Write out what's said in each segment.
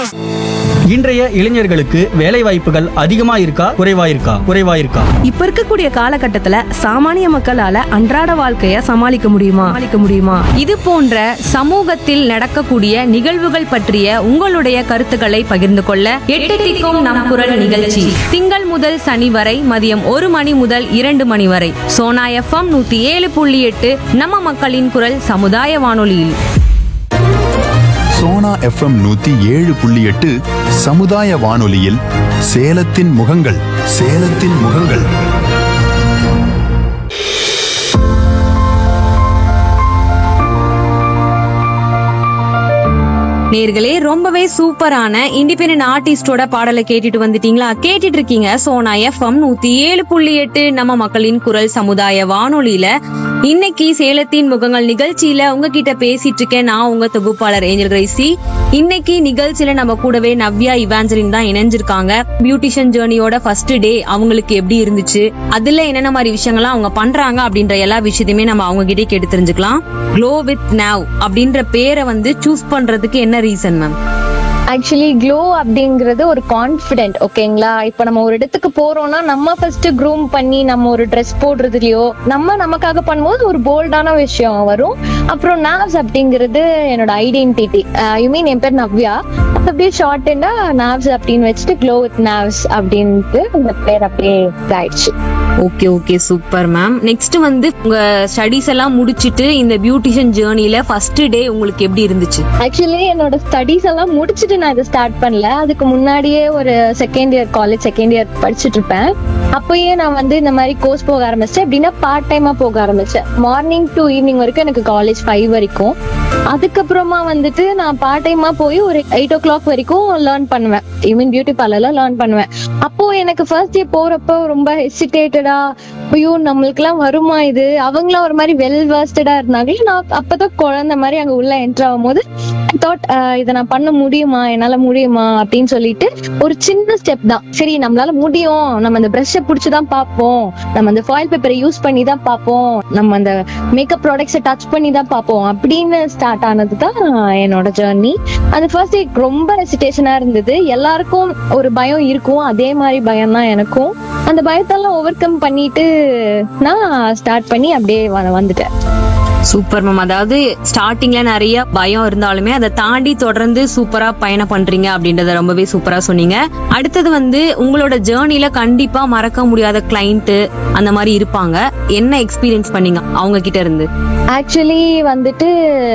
இன்றைய இளைஞர்களுக்கு வேலை வாய்ப்புகள் அதிகமா இருக்கா குறைவா இருக்கா குறைவா இருக்கா இப்ப இருக்கக்கூடிய காலகட்டத்துல சாமானிய மக்களால அன்றாட வாழ்க்கைய சமாளிக்க முடியுமா சமாளிக்க முடியுமா இது போன்ற சமூகத்தில் நடக்கக்கூடிய நிகழ்வுகள் பற்றிய உங்களுடைய கருத்துக்களை பகிர்ந்து கொள்ள எட்டு திக்கும் நம் குரல் நிகழ்ச்சி திங்கள் முதல் சனி வரை மதியம் ஒரு மணி முதல் இரண்டு மணி வரை சோனா எஃப்எம் நூத்தி ஏழு புள்ளி எட்டு நம்ம மக்களின் குரல் சமுதாய வானொலியில் சோனா எஃப்எம் நூத்தி ஏழு புள்ளி எட்டு சமுதாய வானொலியில் சேலத்தின் முகங்கள் சேலத்தின் முகங்கள் நேர்களே ரொம்பவே சூப்பரான இண்டிபெண்டன்ட் ஆர்டிஸ்டோட பாடலை கேட்டுட்டு வந்துட்டீங்களா கேட்டுட்டு இருக்கீங்க சோனா எஃப்எம் நூத்தி ஏழு புள்ளி எட்டு நம்ம மக்களின் குரல் சமுதாய வானொலியில இன்னைக்கு சேலத்தின் முகங்கள் நிகழ்ச்சியில உங்ககிட்ட பேசிட்டு இருக்கேன் நான் உங்க தொகுப்பாளர் ஏஞ்சல் கிரைசி இன்னைக்கு நிகழ்ச்சியில நம்ம கூடவே நவ்யா இவாஞ்சலின் தான் இணைஞ்சிருக்காங்க பியூட்டிஷியன் ஜேர்னியோட ஃபர்ஸ்ட் டே அவங்களுக்கு எப்படி இருந்துச்சு அதுல என்னென்ன மாதிரி விஷயங்கள்லாம் அவங்க பண்றாங்க அப்படின்ற எல்லா விஷயத்தையுமே நம்ம அவங்க கிட்டே கேட்டு தெரிஞ்சுக்கலாம் க்ளோ வித் நாவ் அப்படின்ற பேரை வந்து சூஸ் பண்றதுக்கு என்ன ரீசன் மேம் ஆக்சுவலி க்ளோ அப்படிங்கிறது ஒரு கான்ஃபிடென்ட் ஓகேங்களா இப்போ நம்ம ஒரு இடத்துக்கு போறோம்னா நம்ம ஃபர்ஸ்ட் க்ரூம் பண்ணி நம்ம ஒரு ட்ரெஸ் போடுறதுலயோ நம்ம நமக்காக பண்ணும்போது ஒரு போல்டான விஷயம் வரும் அப்புறம் நாவ்ஸ் அப்படிங்கிறது என்னோட ஐடென்டிட்டி யூ மீன் என் பேர் நவ்யா அது அப்படியே ஷார்ட்டா நாவ்ஸ் அப்படின்னு வச்சுட்டு க்ளோ வித் நாவ்ஸ் அப்படின்ட்டு இந்த பேர் அப்படியே இதாயிடுச்சு okay okay super ma'am next வந்து உங்க ஸ்டடீஸ் எல்லாம் முடிச்சிட்டு இந்த பியூட்டிஷியன் ஜேர்னில ஃபர்ஸ்ட் டே உங்களுக்கு எப்படி இருந்துச்சு ஆக்சுவலி என்னோட ஸ்டடீஸ் எல்லாம் முடிச்சுட்டு நான் இதை ஸ்டார்ட் பண்ணல அதுக்கு முன்னாடியே ஒரு second year college second year படிச்சுட்டு இருப்பேன் அப்பயே நான் வந்து இந்த மாதிரி கோர்ஸ் போக ஆரம்பிச்சேன் எப்படின்னா பார்ட் டைமா போக ஆரம்பிச்சேன் மார்னிங் டு ஈவினிங் வரைக்கும் எனக்கு காலேஜ் ஃபைவ் வரைக்கும் அதுக்கப்புறமா வந்துட்டு நான் பார்ட் டைமா போய் ஒரு எயிட் ஓ கிளாக் வரைக்கும் லேர்ன் பண்ணுவேன் ஈவன் பியூட்டி பார்லர்ல லேர்ன் பண்ணுவேன் அப்போ எனக்கு ஃபர்ஸ்ட் டே போறப்போ ரொம்ப ஹெசிடேட்டடா ஐயோ நம்மளுக்கு எல்லாம் வருமா இது அவங்களாம் ஒரு மாதிரி வெல் வர்ஸ்டடா இருந்தாங்க நான் அப்பதான் குழந்தை மாதிரி அங்க உள்ள என்டர் ஆகும் போது தாட் இதை நான் பண்ண முடியுமா என்னால முடியுமா அப்படின்னு சொல்லிட்டு ஒரு சின்ன ஸ்டெப் தான் சரி நம்மளால முடியும் நம்ம அந்த பிரஷை பிடிச்சுதான் பார்ப்போம் நம்ம அந்த ஃபாயில் பேப்பரை யூஸ் பண்ணி தான் பார்ப்போம் நம்ம அந்த மேக்கப் ப்ராடக்ட்ஸை டச் பண்ணி தான் பார்ப்போம் அப்படின்னு ஸ்டார்ட் ஆனது தான் என்னோட ஜேர்னி அந்த ஃபர்ஸ்ட் டே ரொம்ப ரெசிடேஷனா இருந்தது எல்லாருக்கும் ஒரு பயம் இருக்கும் அதே மாதிரி பயம் தான் எனக்கும் அந்த பயத்தெல்லாம் ஓவர் கம் பண்ணிட்டு நான் ஸ்டார்ட் பண்ணி அப்படியே வ- வந்துட்டேன் சூப்பர் மேம் அதாவது ஸ்டார்டிங்ல நிறைய பயம் இருந்தாலுமே அதை தாண்டி தொடர்ந்து சூப்பரா பயணம் பண்றீங்க அப்படின்றத ரொம்பவே சூப்பரா சொன்னீங்க அடுத்தது வந்து உங்களோட ஜேர்னில கண்டிப்பா மறக்க முடியாத கிளைண்ட் அந்த மாதிரி இருப்பாங்க என்ன எக்ஸ்பீரியன்ஸ் பண்ணீங்க அவங்க கிட்ட இருந்து ஆக்சுவலி வந்துட்டு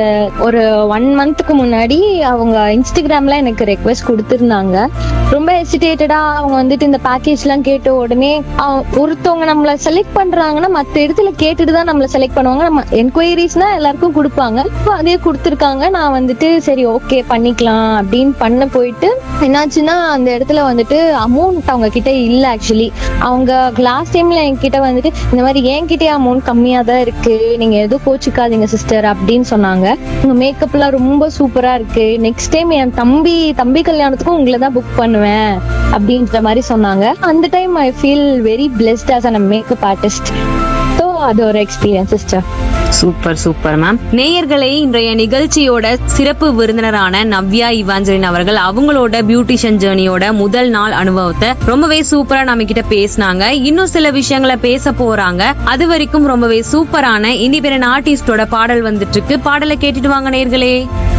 ஒரு ஒன் மந்த்துக்கு முன்னாடி அவங்க இன்ஸ்டாகிராம்ல எனக்கு ரெக்வெஸ்ட் கொடுத்துருந்தாங்க ரொம்ப ஹெசிடேட்டடா அவங்க வந்துட்டு இந்த பேக்கேஜ் எல்லாம் கேட்ட உடனே அவ- ஒருத்தவங்க நம்மள செலக்ட் பண்றாங்கன்னா மத்த இடத்துல கேட்டுட்டு தான் நம்மள செலக்ட் பண்ணுவாங்க நம்ம என்கொயரிஸ்னா எல்லாருக்கும் கொடுப்பாங்க இப்போ அதே கொடுத்துருக்காங்க நான் வந்துட்டு சரி ஓகே பண்ணிக்கலாம் அப்படின்னு பண்ண போயிட்டு என்னாச்சுன்னா அந்த இடத்துல வந்துட்டு அமௌண்ட் அவங்க கிட்ட இல்ல ஆக்சுவலி அவங்க லாஸ்ட் டைம்ல என்கிட்ட வந்துட்டு இந்த மாதிரி என்கிட்டயே அமௌண்ட் கம்மியா தான் இருக்கு நீங்க எதுவும் கோச்சுக்காதீங்க சிஸ்டர் அப்படின்னு சொன்னாங்க உங்க மேக்கப் எல்லாம் ரொம்ப சூப்பரா இருக்கு நெக்ஸ்ட் டைம் என் தம்பி தம்பி கல்யாணத்துக்கும் உங்களை தான் புக் பண்ணுவேன் அப்படின்ற மாதிரி சொன்னாங்க அந்த time I feel very blessed as an makeup artist so அது ஒரு experience sister super super ma'am நேயர்களே இன்றைய நிகழ்ச்சியோட சிறப்பு விருந்தினரான நவ்யா இவாஞ்சலின் அவர்கள் அவங்களோட பியூட்டிஷியன் ஜேர்னியோட முதல் நாள் அனுபவத்தை ரொம்பவே சூப்பரா நம்ம கிட்ட பேசினாங்க இன்னும் சில விஷயங்களை பேச போறாங்க அது வரைக்கும் ரொம்பவே சூப்பரான இண்டிபெண்டன்ட் ஆர்டிஸ்டோட பாடல் வந்துட்டு இருக்கு பாடலை கேட்டுட்டு வாங்க நேயர்களே